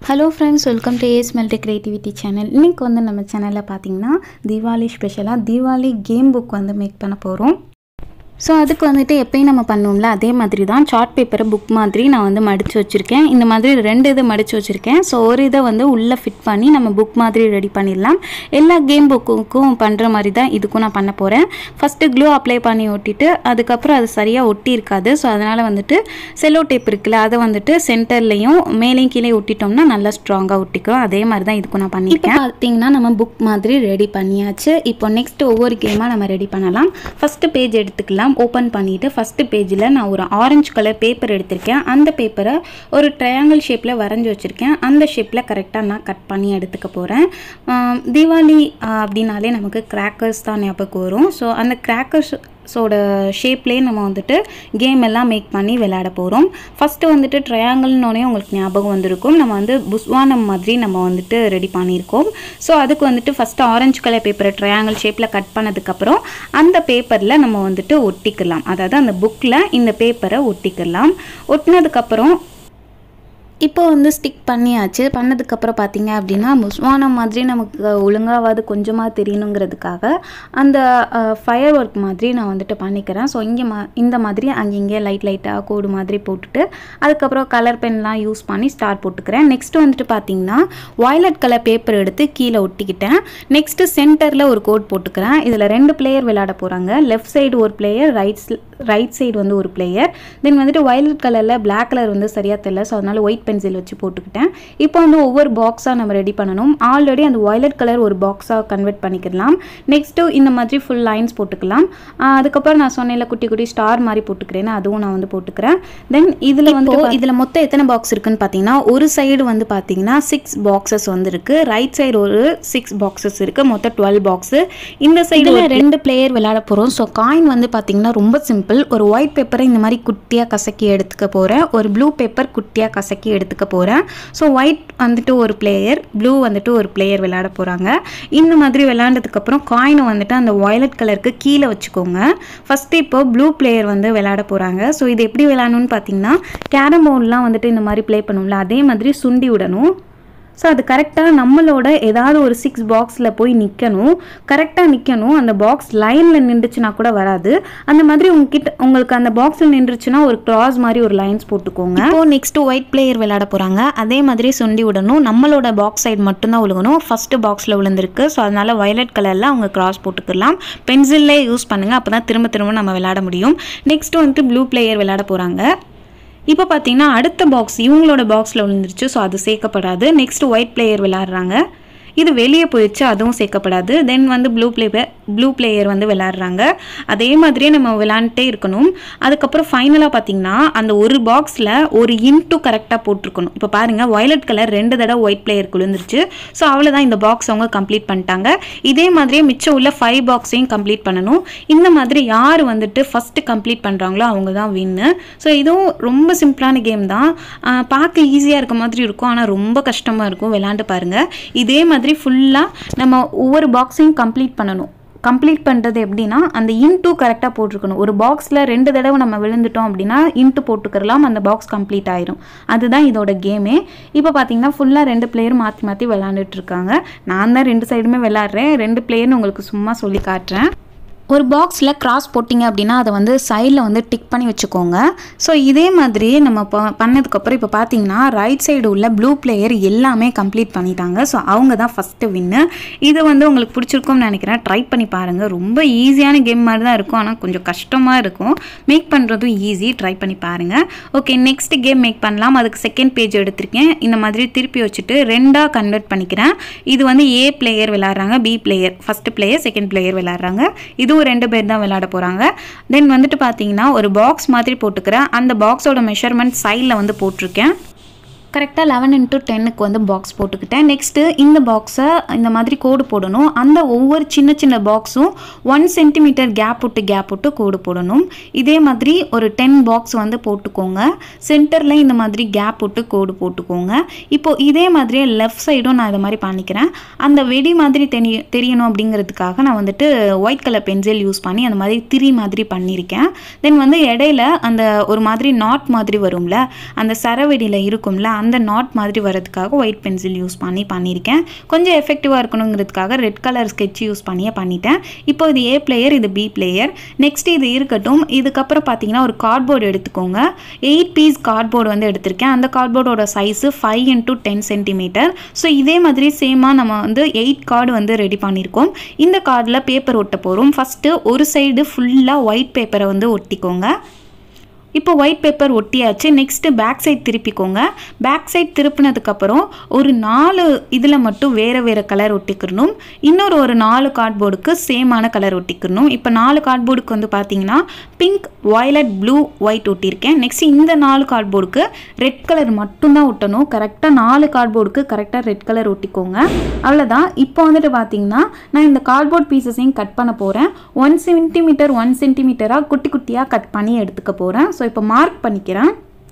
hello friends welcome to ace multi creativity channel இன்றைக்கி வந்து நம்ம சேனலில் பார்த்தீங்கன்னா தீபாவளி ஸ்பெஷலாக தீபாவளி கேம் புக் வந்து மேக் பண்ண போகிறோம் ஸோ அதுக்கு வந்துட்டு எப்பயும் நம்ம பண்ணுவோம்ல அதே மாதிரி தான் சார்ட் பேப்பரை புக் மாதிரி நான் வந்து மடித்து வச்சுருக்கேன் இந்த மாதிரி ரெண்டு இது மடித்து வச்சுருக்கேன் ஸோ ஒரு இதை வந்து உள்ளே ஃபிட் பண்ணி நம்ம புக் மாதிரி ரெடி பண்ணிடலாம் எல்லா கேம் புக்குக்கும் பண்ணுற மாதிரி தான் இதுக்கும் நான் பண்ண போகிறேன் ஃபஸ்ட்டு க்ளூ அப்ளை பண்ணி ஒட்டிட்டு அதுக்கப்புறம் அது சரியாக ஒட்டி இருக்காது ஸோ அதனால் வந்துட்டு செல்லோ டேப் இருக்குல்ல அதை வந்துட்டு சென்டர்லேயும் மேலேயும் கீழே ஒட்டிட்டோம்னா நல்லா ஸ்ட்ராங்காக ஒட்டிக்கும் அதே மாதிரி தான் இதுக்கும் நான் பண்ணியிருக்கேன் பார்த்தீங்கன்னா நம்ம புக் மாதிரி ரெடி பண்ணியாச்சு இப்போ நெக்ஸ்ட் ஒவ்வொரு கேமாக நம்ம ரெடி பண்ணலாம் ஃபஸ்ட்டு பேஜ் எடுத்துக்கலாம் ஓப்பன் பண்ணிவிட்டு ஃபஸ்ட்டு பேஜில் நான் ஒரு ஆரஞ்சு கலர் பேப்பர் எடுத்திருக்கேன் அந்த பேப்பரை ஒரு ட்ரையாங்கிள் ஷேப்பில் வரைஞ்சி வச்சுருக்கேன் அந்த ஷேப்பில் கரெக்டாக நான் கட் பண்ணி எடுத்துக்க போகிறேன் தீபாவளி ஆஹ், அப்படின்னாலே நமக்கு கிராக்கர்ஸ் தான் ஞாபகம் வரும் ஸோ அந்த கிராக்கர்ஸ் ஸோட ஷேப்லேயே நம்ம வந்துட்டு கேம் எல்லாம் மேக் பண்ணி விளையாட போகிறோம் ஃபஸ்ட்டு வந்துட்டு ட்ரையாங்கிள்னோடனே உங்களுக்கு ஞாபகம் வந்திருக்கும் நம்ம வந்து புஸ்வானம் மாதிரி நம்ம வந்துட்டு ரெடி பண்ணியிருக்கோம் ஸோ அதுக்கு வந்துட்டு ஃபஸ்ட்டு ஆரஞ்சு கலர் பேப்பரை ட்ரையாங்கிள் ஷேப்பில் கட் பண்ணதுக்கப்புறம் அந்த பேப்பரில் நம்ம வந்துட்டு ஒட்டிக்கலாம் அதாவது அந்த புக்கில் இந்த பேப்பரை ஒட்டிக்கலாம் ஒட்டினதுக்கப்புறம் இப்போ வந்து ஸ்டிக் பண்ணியாச்சு பண்ணதுக்கப்புறம் பார்த்தீங்க அப்படின்னா முஸ்வானம் மாதிரி நமக்கு ஒழுங்காவது கொஞ்சமாக தெரியணுங்கிறதுக்காக அந்த ஃபயர் ஒர்க் மாதிரி நான் வந்துட்டு பண்ணிக்கிறேன் ஸோ இங்கே மா இந்த மாதிரி அங்கங்கே லைட் லைட்டாக கோடு மாதிரி போட்டுட்டு அதுக்கப்புறம் கலர் பென்லாம் யூஸ் பண்ணி ஸ்டார் போட்டுக்கிறேன் நெக்ஸ்ட் வந்துட்டு பார்த்தீங்கன்னா வயலட் கலர் பேப்பர் எடுத்து கீழே ஒட்டிக்கிட்டேன் நெக்ஸ்ட்டு சென்டரில் ஒரு கோட் போட்டுக்கிறேன் இதில் ரெண்டு பிளேயர் விளையாட போகிறாங்க லெஃப்ட் சைடு ஒரு பிளேயர் ரைட் ரைட் சைடு வந்து ஒரு பிளேயர் தென் வந்துட்டு வயலட் கலரில் Black கலர் வந்து சரியாக தெரியல ஸோ அதனால் ஒயிட் பென்சில் வச்சு போட்டுக்கிட்டேன் இப்போ வந்து ஒவ்வொரு பாக்ஸாக நம்ம ரெடி பண்ணணும் ஆல்ரெடி அந்த வயலட் கலர் ஒரு பாக்ஸாக கன்வெர்ட் பண்ணிக்கலாம் நெக்ஸ்ட்டு இந்த மாதிரி ஃபுல் லைன்ஸ் போட்டுக்கலாம் ஆஹ் அதுக்கப்புறம் நான் சொன்னேன்ல குட்டி குட்டி ஸ்டார் மாதிரி போட்டுக்கிறேன் அதுவும் நான் வந்து போட்டுக்கிறேன் தென் இதில் வந்து இதில் மொத்தம் எத்தனை பாக்ஸ் இருக்குன்னு பார்த்தீங்கன்னா ஒரு சைடு வந்து பார்த்தீங்கன்னா சிக்ஸ் பாக்ஸஸ் வந்து இருக்கு ரைட் சைடு ஒரு சிக்ஸ் பாக்ஸஸ் இருக்கு மொத்தம் டுவெல் பாக்ஸ் இந்த சைடில் ரெண்டு பிளேயர் விளையாட போகிறோம் ஸோ காயின் வந்து பார்த்தீங்கன்னா ரொம்ப சிம்பிள் ஒரு ஒயிட் பேப்பரை இந்த மாதிரி குட்டியாக கசக்கி எடுத்துக்க போகிறேன் ஒரு ப்ளூ பேப்பர் குட்டியாக கசக்கி எடுத்துக்க போகிறேன் ஸோ ஒயிட் வந்துட்டு ஒரு பிளேயர் ப்ளூ வந்துட்டு ஒரு பிளேயர் விளையாட போகிறாங்க இந்த மாதிரி விளையாண்டதுக்கப்புறம் காயினை வந்துட்டு அந்த வயலட் கலருக்கு கீழே வச்சுக்கோங்க ஃபஸ்ட்டு இப்போ ப்ளூ பிளேயர் வந்து விளையாட போகிறாங்க ஸோ இது எப்படி விளையாடணும்னு பார்த்தீங்கன்னா கேரம் போர்ட்லாம் வந்துட்டு இந்த மாதிரி ப்ளே பண்ணுவோம்ல அதே மாதிரி சுண்டி விடணும் ஸோ அது கரெக்டாக நம்மளோட ஏதாவது ஒரு சிக்ஸ் பாக்ஸில் போய் நிற்கணும் கரெக்டாக நிற்கணும் அந்த பாக்ஸ் லைனில் நின்றுச்சுன்னா கூட வராது அந்த மாதிரி உங்ககிட்ட உங்களுக்கு அந்த பாக்ஸில் நின்றுச்சுன்னா ஒரு கிராஸ் மாதிரி ஒரு லைன்ஸ் போட்டுக்கோங்க இப்போ நெக்ஸ்ட் ஒயிட் பிளேயர் விளையாட போகிறாங்க அதே மாதிரி சுண்டி விடணும் நம்மளோட பாக்ஸ் சைடு மட்டும்தான் விழுகணும் ஃபஸ்ட்டு பாக்ஸில் விழுந்திருக்கு ஸோ அதனால் வயலட் கலரில் அவங்க கிராஸ் போட்டுக்கலாம் பென்சில்லே யூஸ் பண்ணுங்கள் அப்போ தான் திரும்ப திரும்ப நம்ம விளையாட முடியும் நெக்ஸ்ட் வந்துட்டு ப்ளூ பிளேயர் விளையாட போகிறாங்க இப்போ பார்த்தீங்கன்னா அடுத்த பாக்ஸ் இவங்களோட பாக்ஸில் விழுந்துருச்சு ஸோ அது சேர்க்கப்படாது நெக்ஸ்ட் ஒயிட் பிளேயர் விளையாடுறாங்க இது வெளியே போயிடுச்சு அதுவும் சேர்க்கப்படாது தென் வந்து ப்ளூ பிளே ப்ளூ பிளேயர் வந்து விளையாடுறாங்க அதே மாதிரியே நம்ம விளையாண்டுட்டே இருக்கணும் அதுக்கப்புறம் ஃபைனலாக பார்த்தீங்கன்னா அந்த ஒரு பாக்ஸில் ஒரு இன்ட்டு கரெக்டாக போட்டிருக்கணும் இப்போ பாருங்கள் வயலட் கலர் ரெண்டு தடவை ஒயிட் பிளேயர் விழுந்துருச்சு ஸோ அவ்வளோதான் இந்த பாக்ஸ் அவங்க கம்ப்ளீட் பண்ணிட்டாங்க இதே மாதிரியே மிச்சம் உள்ள ஃபைவ் பாக்ஸையும் கம்ப்ளீட் பண்ணணும் இந்த மாதிரி யார் வந்துட்டு ஃபஸ்ட்டு கம்ப்ளீட் பண்ணுறாங்களோ அவங்க தான் வின்னு ஸோ இதுவும் ரொம்ப சிம்பிளான கேம் தான் ஆஹ் பார்க்க ஈஸியாக இருக்க மாதிரி இருக்கும் ஆனால் ரொம்ப கஷ்டமாக இருக்கும் விளாண்டு பாருங்கள் இதே மாதிரி ஃபுல்லாக நம்ம ஒவ்வொரு பாக்ஸையும் கம்ப்ளீட் பண்ணணும் கம்ப்ளீட் பண்ணுறது எப்படின்னா அந்த இன்ட்டு கரெக்டாக போட்டிருக்கணும் ஒரு பாக்ஸில் ரெண்டு தடவை நம்ம விழுந்துட்டோம் அப்படின்னா இன்ட்டு போட்டுக்கிறலாம் அந்த பாக்ஸ் கம்ப்ளீட் ஆயிரும் அதுதான் இதோட கேமே இப்போ பார்த்தீங்கன்னா ஃபுல்லாக ரெண்டு பிளேயர் மாற்றி மாற்றி விளாண்டுட்டு இருக்காங்க நான் தான் ரெண்டு சைடுமே விளாட்றேன் ரெண்டு பிளேயர்னு உங்களுக்கு சும்மா சொல்லி காட்டுறேன் ஒரு பாக்ஸில் கிராஸ் போட்டிங்க அப்படின்னா அதை வந்து சைடில் வந்து டிக் பண்ணி வச்சுக்கோங்க ஸோ இதே மாதிரி நம்ம ப பண்ணதுக்கப்புறம் இப்போ பார்த்தீங்கன்னா ரைட் சைடு உள்ள ப்ளூ பிளேயர் எல்லாமே கம்ப்ளீட் பண்ணிட்டாங்க ஸோ அவங்க தான் ஃபஸ்ட்டு வின்னு இது வந்து உங்களுக்கு பிடிச்சிருக்கும்னு நினைக்கிறேன் ட்ரை பண்ணி பாருங்கள் ரொம்ப ஈஸியான கேம் மாதிரி தான் இருக்கும் ஆனால் கொஞ்சம் கஷ்டமாக இருக்கும் மேக் பண்ணுறதும் ஈஸி ட்ரை பண்ணி பாருங்கள் ஓகே நெக்ஸ்ட் கேம் மேக் பண்ணலாம் அதுக்கு செகண்ட் பேஜ் எடுத்திருக்கேன் இந்த மாதிரி திருப்பி வச்சுட்டு ரெண்டாக கன்வெர்ட் பண்ணிக்கிறேன் இது வந்து ஏ பிளேயர் விளாட்றாங்க B player first player second player விளாட்றாங்க இதுவும் ரெண்டு பேர் தான் விளையாட போகிறாங்க தென் வந்துட்டு பார்த்தீங்கன்னா ஒரு பாக்ஸ் மாதிரி போட்டுக்கிறேன் அந்த பாக்ஸோட மெஷர்மெண்ட் சைடில் வந்து போட்டிருக்கேன் கரெக்டாக லெவன் இன்ட்டு டென்னுக்கு வந்து பாக்ஸ் போட்டுக்கிட்டேன் நெக்ஸ்ட்டு இந்த பாக்ஸை இந்த மாதிரி கோடு போடணும் அந்த ஒவ்வொரு சின்ன சின்ன பாக்ஸும் ஒன் சென்டிமீட்டர் கேப் விட்டு கேப் விட்டு கோடு போடணும் இதே மாதிரி ஒரு டென் பாக்ஸ் வந்து போட்டுக்கோங்க சென்டரில் இந்த மாதிரி கேப் விட்டு கோடு போட்டுக்கோங்க இப்போது இதே மாதிரியே லெஃப்ட் சைடும் நான் இதை மாதிரி பண்ணிக்கிறேன் அந்த வெடி மாதிரி தெரி தெரியணும் அப்படிங்கிறதுக்காக நான் வந்துட்டு ஒயிட் கலர் பென்சில் யூஸ் பண்ணி அந்த மாதிரி திரி மாதிரி பண்ணியிருக்கேன் தென் வந்து இடையில அந்த ஒரு மாதிரி நாட் மாதிரி வரும்ல அந்த சரவெடியில் இருக்கும்ல அந்த நாட் மாதிரி வரதுக்காக ஒயிட் பென்சில் யூஸ் பண்ணி பண்ணியிருக்கேன் கொஞ்சம் எஃபெக்டிவாக இருக்கணுங்கிறதுக்காக ரெட் கலர் ஸ்கெட்ச் யூஸ் பண்ணியே பண்ணிட்டேன் இப்போ இது ஏ பிளேயர் இது பி பிளேயர் நெக்ஸ்ட் இது இருக்கட்டும் இதுக்கப்புறம் பார்த்தீங்கன்னா ஒரு கார்ட்போர்டு எடுத்துக்கோங்க எயிட் பீஸ் கார்ட்போர்டு வந்து எடுத்திருக்கேன் அந்த கார்ட்போர்டோட size five into ten centimetre so இதே மாதிரி சேமாக நம்ம வந்து எயிட் கார்டு வந்து ரெடி பண்ணியிருக்கோம் இந்த கார்டில் பேப்பர் ஒட்ட போகிறோம் ஃபஸ்ட்டு ஒரு சைடு ஃபுல்லாக ஒயிட் பேப்பரை வந்து ஒட்டிக்கோங்க இப்போ ஒயிட் பேப்பர் ஒட்டியாச்சு நெக்ஸ்ட்டு பேக் சைட் திருப்பிக்கோங்க பேக் சைட் திருப்பினதுக்கப்புறம் ஒரு நாலு இதில் மட்டும் வேறு வேறு கலர் ஒட்டிக்கிறணும் இன்னொரு ஒரு நாலு கார்ட்போர்டுக்கு சேமான கலர் ஒட்டிக்கிறணும் இப்போ நாலு கார்ட்போர்டுக்கு வந்து பார்த்தீங்கன்னா பிங்க் வயலட் ப்ளூ ஒயிட் ஒட்டியிருக்கேன் நெக்ஸ்ட் இந்த நாலு கார்ட்போர்டுக்கு ரெட் கலர் மட்டும்தான் ஒட்டணும் கரெக்டாக நாலு கார்ட்போர்டுக்கு கரெக்டாக ரெட் கலர் ஒட்டிக்கோங்க அவ்வளோதான் இப்போ வந்துட்டு பார்த்தீங்கன்னா நான் இந்த கார்ட்போர்ட் பீசஸையும் கட் பண்ண போகிறேன் ஒன் சென்டிமீட்டர் ஒன் சென்டிமீட்டராக குட்டி குட்டியாக கட் பண்ணி எடுத்துக்க போகிறேன் ஸோ இப்போ மார்க் பண்ணிக்கிறேன்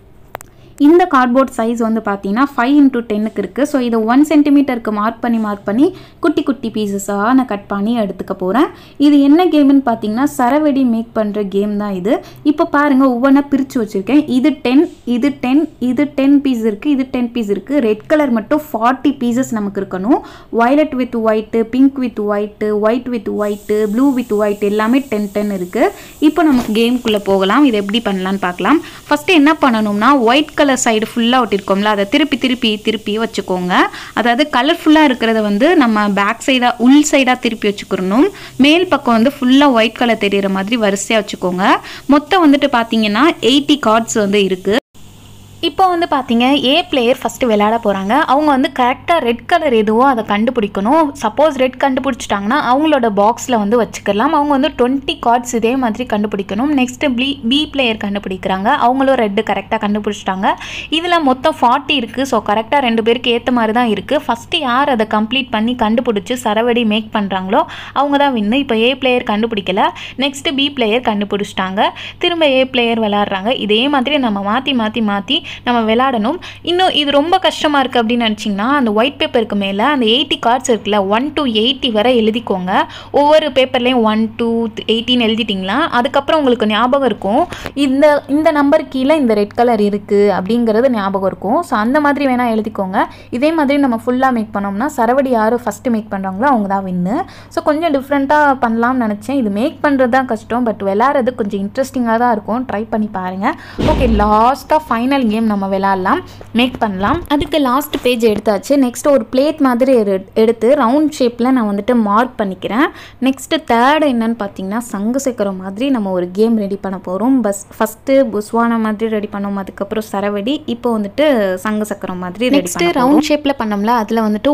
இந்த கார்ட்போர்ட் சைஸ் வந்து பார்த்தீங்கன்னா ஃபைவ் இன்ட்டு டென்னுக்கு இருக்குது ஸோ இதை ஒன் சென்டிமீட்டருக்கு மார்க் பண்ணி மார்க் பண்ணி குட்டி குட்டி பீசஸாக நான் கட் பண்ணி எடுத்துக்க போகிறேன் இது என்ன கேம்னு பார்த்தீங்கன்னா சரவெடி மேக் பண்ணுற கேம் தான் இது இப்போ பாருங்கள் ஒவ்வொன்றா பிரித்து வச்சுருக்கேன் இது டென் இது டென் இது டென் பீஸ் இருக்குது இது டென் பீஸ் இருக்குது ரெட் கலர் மட்டும் ஃபார்ட்டி பீசஸ் நமக்கு இருக்கணும் violet with white pink with white white with white blue with white எல்லாமே டென் டென் இருக்குது இப்போ நமக்கு கேம்குள்ளே போகலாம் இது எப்படி பண்ணலான்னு பார்க்கலாம் ஃபஸ்ட்டு என்ன பண்ணணும்னா ஒயிட் கலர் சைடு ஃபுல்லாக ஒட்டிருக்கோம்ல அதை திருப்பி திருப்பி திருப்பி வச்சுக்கோங்க அதாவது கலர்ஃபுல்லாக இருக்கிறத வந்து நம்ம பேக் சைடாக உள் சைடாக திருப்பி வச்சுக்கிறணும் மேல் பக்கம் வந்து ஃபுல்லாக ஒயிட் கலர் தெரியிற மாதிரி வரிசையாக வச்சுக்கோங்க மொத்தம் வந்துட்டு பார்த்தீங்கன்னா எயிட்டி கார்ட்ஸ் வந்து இருக்குது இப்போ வந்து பார்த்தீங்க ஏ பிளேயர் ஃபஸ்ட்டு விளையாட போகிறாங்க அவங்க வந்து கரெக்டாக ரெட் கலர் எதுவோ அதை கண்டுபிடிக்கணும் சப்போஸ் ரெட் கண்டுபிடிச்சிட்டாங்கன்னா அவங்களோட பாக்ஸில் வந்து வச்சுக்கலாம் அவங்க வந்து டுவெண்ட்டி கார்ட்ஸ் இதே மாதிரி கண்டுபிடிக்கணும் நெக்ஸ்ட்டு பி பி பிளேயர் கண்டுபிடிக்கிறாங்க அவங்களும் ரெட்டு கரெக்டாக கண்டுபிடிச்சிட்டாங்க இதில் மொத்தம் ஃபார்ட்டி இருக்குது ஸோ கரெக்டாக ரெண்டு பேருக்கு ஏற்ற மாதிரி தான் இருக்குது ஃபஸ்ட்டு யார் அதை கம்ப்ளீட் பண்ணி கண்டுபிடிச்சி சரவடி மேக் பண்ணுறாங்களோ அவங்க தான் வின்னு இப்போ ஏ பிளேயர் கண்டுபிடிக்கல நெக்ஸ்ட்டு பி பிளேயர் கண்டுபிடிச்சிட்டாங்க திரும்ப ஏ பிளேயர் விளாட்றாங்க இதே மாதிரி நம்ம மாற்றி மாற்றி மாற்றி நம்ம விளையாடணும் இன்னும் இது ரொம்ப கஷ்டமாக இருக்குது அப்படின்னு நினச்சிங்கன்னா அந்த ஒயிட் பேப்பருக்கு மேலே அந்த எயிட்டி கார்ட்ஸ் இருக்குல்ல ஒன் டு எயிட்டி வரை எழுதிக்கோங்க ஒவ்வொரு பேப்பர்லேயும் ஒன் டூ எயிட்டின்னு எழுதிட்டிங்களா அதுக்கப்புறம் உங்களுக்கு ஞாபகம் இருக்கும் இந்த இந்த நம்பர் கீழே இந்த ரெட் கலர் இருக்குது அப்படிங்கிறது ஞாபகம் இருக்கும் ஸோ அந்த மாதிரி வேணால் எழுதிக்கோங்க இதே மாதிரி நம்ம ஃபுல்லாக மேக் பண்ணோம்னா சரவடி யார் ஃபஸ்ட்டு மேக் பண்ணுறாங்களோ அவங்க தான் வின்னு ஸோ கொஞ்சம் டிஃப்ரெண்ட்டாக பண்ணலாம்னு நினச்சேன் இது மேக் பண்ணுறது தான் கஷ்டம் பட் விளாட்றது கொஞ்சம் இன்ட்ரெஸ்டிங்காக தான் இருக்கும் ட்ரை பண்ணி பாருங்கள் ஓகே லாஸ்ட்டாக ஃபைனல் கேம் நம்ம விளாட்லாம் மேக் பண்ணலாம் அதுக்கு லாஸ்ட் பேஜ் எடுத்தாச்சு நெக்ஸ்ட் ஒரு பிளேட் மாதிரி எடு- எடுத்து ரவுண்ட் ஷேப்பில் நான் வந்துட்டு மார்க் பண்ணிக்கிறேன் நெக்ஸ்ட்டு தேர்ட் என்னன்னு பார்த்தீங்கன்னா சங்கு சக்கரம் மாதிரி நம்ம ஒரு கேம் ரெடி பண்ண போகிறோம் பஸ் ஃபஸ்ட்டு புஸ்வானா மாதிரி ரெடி பண்ணோம் அதுக்கப்புறம் சரவடி இப்போ வந்துட்டு சங்கு சக்கரம் மாதிரி நெக்ஸ்ட்டு ரவுண்ட் ஷேப்பில் பண்ணோம்ல அதில் வந்துட்டு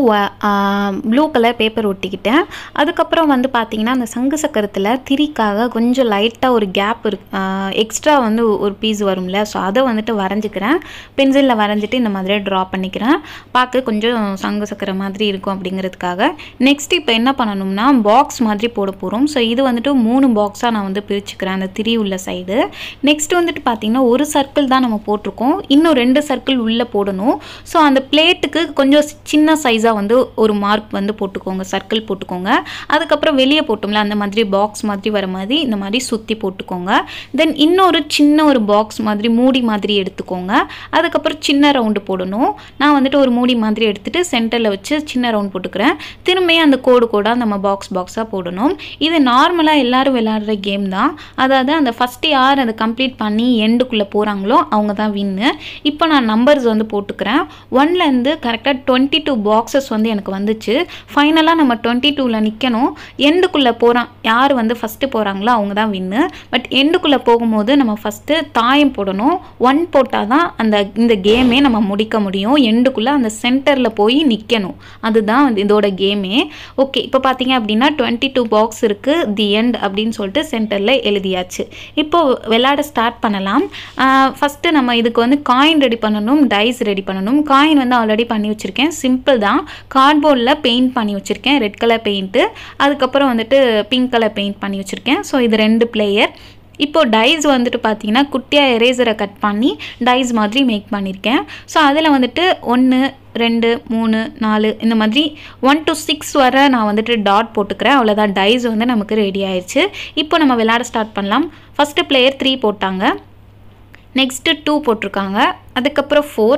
ப்ளூ கலர் பேப்பர் ஒட்டிக்கிட்டேன் அதுக்கப்புறம் வந்து பார்த்தீங்கன்னா அந்த சங்கு சக்கரத்தில் திரிக்காக கொஞ்சம் லைட்டாக ஒரு கேப் இருக்கு எக்ஸ்ட்ரா வந்து ஒரு பீஸ் வரும்ல ஸோ அதை வந்துட்டு வரைஞ்சிக்கிறேன் பென்சிலில் வரைஞ்சிட்டு இந்த மாதிரி ட்ரா பண்ணிக்கிறேன் பார்க்க கொஞ்சம் சங்கு சக்கர மாதிரி இருக்கும் அப்படிங்கிறதுக்காக நெக்ஸ்ட் இப்போ என்ன பண்ணணும்னா பாக்ஸ் மாதிரி போட போகிறோம் ஸோ இது வந்துட்டு மூணு பாக்ஸாக நான் வந்து பிரிச்சுக்கிறேன் அந்த திரி உள்ள சைடு நெக்ஸ்ட் வந்துட்டு பார்த்தீங்கன்னா ஒரு சர்க்கிள் தான் நம்ம போட்டிருக்கோம் இன்னும் ரெண்டு சர்க்கிள் உள்ளே போடணும் ஸோ அந்த பிளேட்டுக்கு கொஞ்சம் சின்ன சைஸாக வந்து ஒரு மார்க் வந்து போட்டுக்கோங்க சர்க்கிள் போட்டுக்கோங்க அதுக்கப்புறம் வெளியே போட்டோம்ல அந்த மாதிரி பாக்ஸ் மாதிரி வர மாதிரி இந்த மாதிரி சுற்றி போட்டுக்கோங்க தென் இன்னொரு சின்ன ஒரு பாக்ஸ் மாதிரி மூடி மாதிரி எடுத்துக்கோங்க அதுக்கப்புறம் சின்ன ரவுண்டு போடணும் நான் வந்துட்டு ஒரு மூடி மாதிரி எடுத்துட்டு சென்டரில் வச்சு சின்ன ரவுண்ட் போட்டுக்கிறேன் திரும்பியும் அந்த கோடு கோடாக நம்ம பாக்ஸ் பாக்ஸாக போடணும் இது நார்மலாக எல்லாரும் விளையாடுற கேம் தான் அதாவது அந்த ஃபஸ்ட்டு யார் அதை கம்ப்ளீட் பண்ணி எண்டுக்குள்ளே போகிறாங்களோ அவங்க தான் வின்னு இப்போ நான் நம்பர்ஸ் வந்து போட்டுக்கிறேன் ஒன்லேருந்து கரெக்டாக டுவெண்ட்டி டூ பாக்ஸஸ் வந்து எனக்கு வந்துச்சு ஃபைனலாக நம்ம டுவெண்ட்டி டூவில் நிற்கணும் எண்டுக்குள்ளே போகிறான் யார் வந்து ஃபஸ்ட்டு போகிறாங்களோ அவங்க தான் வின்னு பட் எண்டுக்குள்ளே போகும்போது நம்ம ஃபஸ்ட்டு தாயம் போடணும் ஒன் போட்டால் தான் அந்த இந்த கேமே நம்ம முடிக்க முடியும் எண்டுக்குள்ளே அந்த சென்டரில் போய் நிற்கணும் அதுதான் வந்து இதோட கேமே ஓகே இப்போ பார்த்தீங்க அப்படின்னா டுவெண்ட்டி டூ பாக்ஸ் இருக்குது தி எண்ட் அப்படின்னு சொல்லிட்டு சென்டரில் எழுதியாச்சு இப்போ விளையாட ஸ்டார்ட் பண்ணலாம் ஃபஸ்ட்டு நம்ம இதுக்கு வந்து காயின் ரெடி பண்ணணும் டைஸ் ரெடி பண்ணணும் காயின் வந்து ஆல்ரெடி பண்ணி வச்சுருக்கேன் சிம்பிள் தான் கார்ட்போர்டில் பெயிண்ட் பண்ணி வச்சுருக்கேன் ரெட் கலர் பெயிண்ட்டு அதுக்கப்புறம் வந்துட்டு பிங்க் கலர் பெயிண்ட் பண்ணி வச்சுருக்கேன் ஸோ இது ரெண்டு பிளேயர் இப்போ டைஸ் வந்துட்டு பார்த்தீங்கன்னா குட்டியாக எரேசரை கட் பண்ணி டைஸ் மாதிரி மேக் பண்ணியிருக்கேன் ஸோ அதில் வந்துட்டு ஒன்று ரெண்டு மூணு நாலு இந்த மாதிரி ஒன் to சிக்ஸ் வரை நான் வந்துட்டு டாட் போட்டுக்கிறேன் அவ்வளோதான் டைஸ் வந்து நமக்கு ரெடி ஆயிடுச்சு இப்போ நம்ம விளையாட ஸ்டார்ட் பண்ணலாம் ஃபஸ்ட்டு பிளேயர் த்ரீ போட்டாங்க நெக்ஸ்ட்டு டூ போட்டிருக்காங்க அதுக்கப்புறம் ஃபோர்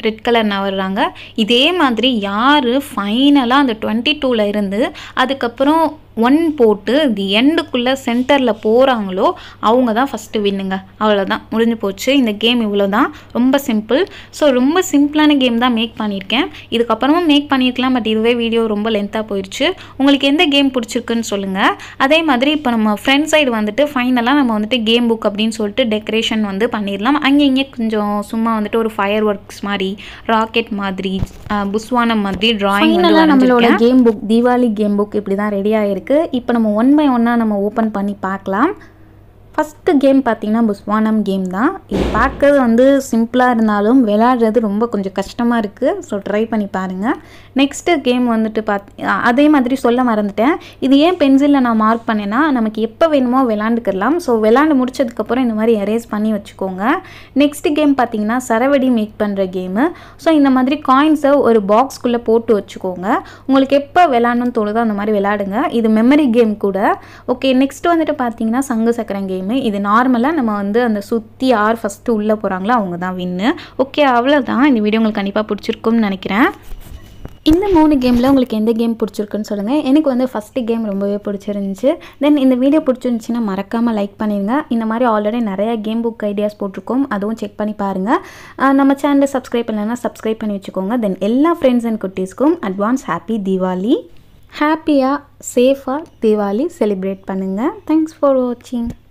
ரெட் கலர் நவர்றாங்க இதே மாதிரி யார் ஃபைனலாக அந்த டுவெண்ட்டி டூவில் இருந்து அதுக்கப்புறம் ஒன் போட்டு தி எண்டுக்குள்ளே சென்டரில் போகிறாங்களோ அவங்க தான் ஃபஸ்ட்டு வின்னுங்க அவ்வளோதான் முடிஞ்சு போச்சு இந்த கேம் இவ்வளோ தான் ரொம்ப சிம்பிள் ஸோ ரொம்ப சிம்பிளான கேம் தான் மேக் பண்ணியிருக்கேன் இதுக்கப்புறமும் மேக் பண்ணியிருக்கலாம் பட் இதுவே வீடியோ ரொம்ப லென்த்தாக போயிடுச்சு உங்களுக்கு எந்த கேம் பிடிச்சிருக்குன்னு சொல்லுங்கள் அதே மாதிரி இப்போ நம்ம ஃப்ரெண்ட் சைடு வந்துட்டு ஃபைனலாக நம்ம வந்துட்டு கேம் புக் அப்படின்னு சொல்லிட்டு டெக்கரேஷன் வந்து பண்ணிடலாம் அங்கே இங்கே கொஞ்சம் சும்மா வந்துட்டு ஒரு ஃபயர் ஒர்க்ஸ் மாதிரி ராக்கெட் மாதிரி புஸ்வானம் மாதிரி டிராயிங் வந்து நம்மளோட game book Deepavali game book இப்படி தான் ரெடி ஆகிருக்கு இப்போ நம்ம ஒன் பை ஒன்னாக நம்ம ஓப்பன் பண்ணி பார்க்கலாம் ஃபஸ்ட்டு கேம் பார்த்தீங்கன்னா புஸ்வானம் கேம் தான் இது பார்க்கறது வந்து சிம்பிளாக இருந்தாலும் விளையாடுறது ரொம்ப கொஞ்சம் கஷ்டமாக இருக்குது ஸோ ட்ரை பண்ணி பாருங்கள் நெக்ஸ்ட்டு கேம் வந்துட்டு பாத் அதே மாதிரி சொல்ல மறந்துட்டேன் இது ஏன் பென்சிலில் நான் மார்க் பண்ணேன்னா நமக்கு எப்போ வேணுமோ விளாண்டுக்கலாம் ஸோ விளாண்டு முடிச்சதுக்கப்புறம் இந்த மாதிரி எரேஸ் பண்ணி வச்சுக்கோங்க நெக்ஸ்ட் கேம் பார்த்தீங்கன்னா சரவடி மேக் பண்ணுற கேமு ஸோ இந்த மாதிரி காயின்ஸை ஒரு பாக்ஸ்குள்ளே போட்டு வச்சுக்கோங்க உங்களுக்கு எப்போ விளாடணும்னு தோணுதோ அந்த மாதிரி விளாடுங்க இது மெமரி கேம் கூட ஓகே நெக்ஸ்ட் வந்துட்டு பார்த்தீங்கன்னா சங்கு சக்கரம் கேம் கேமு இது நார்மலாக நம்ம வந்து அந்த சுற்றி யார் ஃபஸ்ட்டு உள்ளே போகிறாங்களோ அவங்க தான் வின்னு ஓகே அவ்வளோதான் இந்த வீடியோ உங்களுக்கு கண்டிப்பாக பிடிச்சிருக்கும்னு நினைக்கிறேன் இந்த மூணு கேமில் உங்களுக்கு எந்த கேம் பிடிச்சிருக்குன்னு சொல்லுங்கள் எனக்கு வந்து ஃபஸ்ட்டு கேம் ரொம்பவே பிடிச்சிருந்துச்சு தென் இந்த வீடியோ பிடிச்சிருந்துச்சின்னா மறக்காமல் லைக் பண்ணிடுங்க இந்த மாதிரி ஆல்ரெடி நிறைய கேம் புக் ஐடியாஸ் போட்டிருக்கோம் அதுவும் செக் பண்ணி பாருங்கள் நம்ம சேனலை சப்ஸ்கிரைப் பண்ணலைன்னா சப்ஸ்கிரைப் பண்ணி வச்சுக்கோங்க தென் எல்லா ஃப்ரெண்ட்ஸ் அண்ட் குட்டீஸ்க்கும் அட்வான்ஸ் ஹாப்பி தீபாவளி ஹாப்பியாக சேஃபாக தீபாவளி செலிப்ரேட் பண்ணுங்கள் தேங்க்ஸ் ஃபார் வாட்சிங்